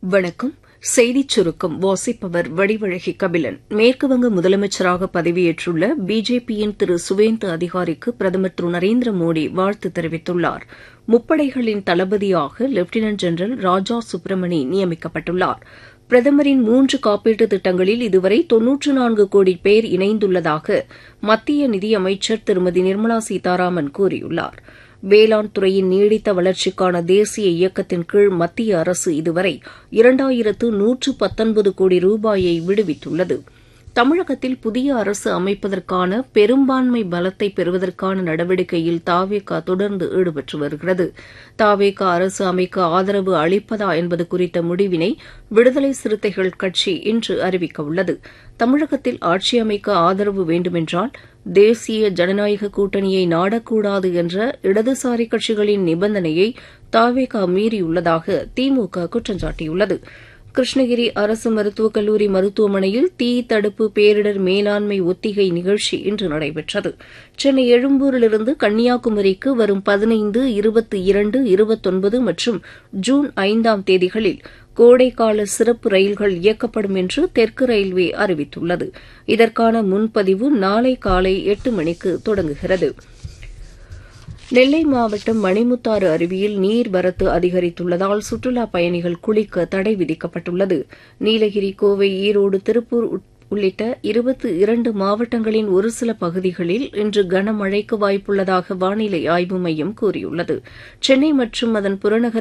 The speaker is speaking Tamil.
வணக்கம் செய்திச் சுருக்கம் வாசிப்பவர் வடிவழகி கபிலன் மேற்குவங்க முதலமைச்சராக பதவியேற்றுள்ள பிஜேபியின் திரு சுவேந்து அதிகாரிக்கு பிரதமர் திரு நரேந்திர மோடி வாழ்த்து தெரிவித்துள்ளார் முப்படைகளின் தளபதியாக லெப்டினன்ட் ஜெனரல் ராஜா சுப்பிரமணி நியமிக்கப்பட்டுள்ளார் பிரதமரின் மூன்று காப்பீட்டு திட்டங்களில் இதுவரை தொன்னூற்று நான்கு கோடி பேர் இணைந்துள்ளதாக மத்திய நிதியமைச்சர் திருமதி நிர்மலா சீதாராமன் கூறியுள்ளார் வேளாண் துறையின் நீடித்த வளர்ச்சிக்கான தேசிய இயக்கத்தின் கீழ் மத்திய அரசு இதுவரை இரண்டாயிரத்து நூற்று பத்தொன்பது கோடி ரூபாயை விடுவித்துள்ளது தமிழகத்தில் புதிய அரசு அமைப்பதற்கான பெரும்பான்மை பலத்தை பெறுவதற்கான நடவடிக்கையில் தாவேகா தொடர்ந்து ஈடுபட்டு வருகிறது தாவேகா அரசு அமைக்க ஆதரவு அளிப்பதா என்பது குறித்த முடிவினை விடுதலை சிறுத்தைகள் கட்சி இன்று அறிவிக்கவுள்ளது தமிழகத்தில் ஆட்சி அமைக்க ஆதரவு வேண்டுமென்றால் தேசிய ஜனநாயக கூட்டணியை நாடக்கூடாது என்ற இடதுசாரி கட்சிகளின் நிபந்தனையை தாவேகா மீறியுள்ளதாக திமுக குற்றம் சாட்டியுள்ளது கிருஷ்ணகிரி அரசு மருத்துவக் கல்லூரி மருத்துவமனையில் தீ தடுப்பு பேரிடர் மேலாண்மை ஒத்திகை நிகழ்ச்சி இன்று நடைபெற்றது சென்னை எழும்பூரிலிருந்து கன்னியாகுமரிக்கு வரும் பதினைந்து இருபத்தி இரண்டு இருபத்தொன்பது மற்றும் ஜூன் ஐந்தாம் தேதிகளில் கோடைக்கால சிறப்பு ரயில்கள் இயக்கப்படும் என்று தெற்கு ரயில்வே அறிவித்துள்ளது இதற்கான முன்பதிவு நாளை காலை எட்டு மணிக்கு தொடங்குகிறது நெல்லை மாவட்டம் மணிமுத்தாறு அருவியில் நீர்வரத்து அதிகரித்துள்ளதால் சுற்றுலாப் பயணிகள் குளிக்க தடை விதிக்கப்பட்டுள்ளது நீலகிரி கோவை ஈரோடு திருப்பூர் உள்ளிட்ட இருபத்தி இரண்டு மாவட்டங்களின் ஒரு சில பகுதிகளில் இன்று கனமழைக்கு வாய்ப்புள்ளதாக வானிலை ஆய்வு மையம் கூறியுள்ளது சென்னை மற்றும் அதன் புறநகர்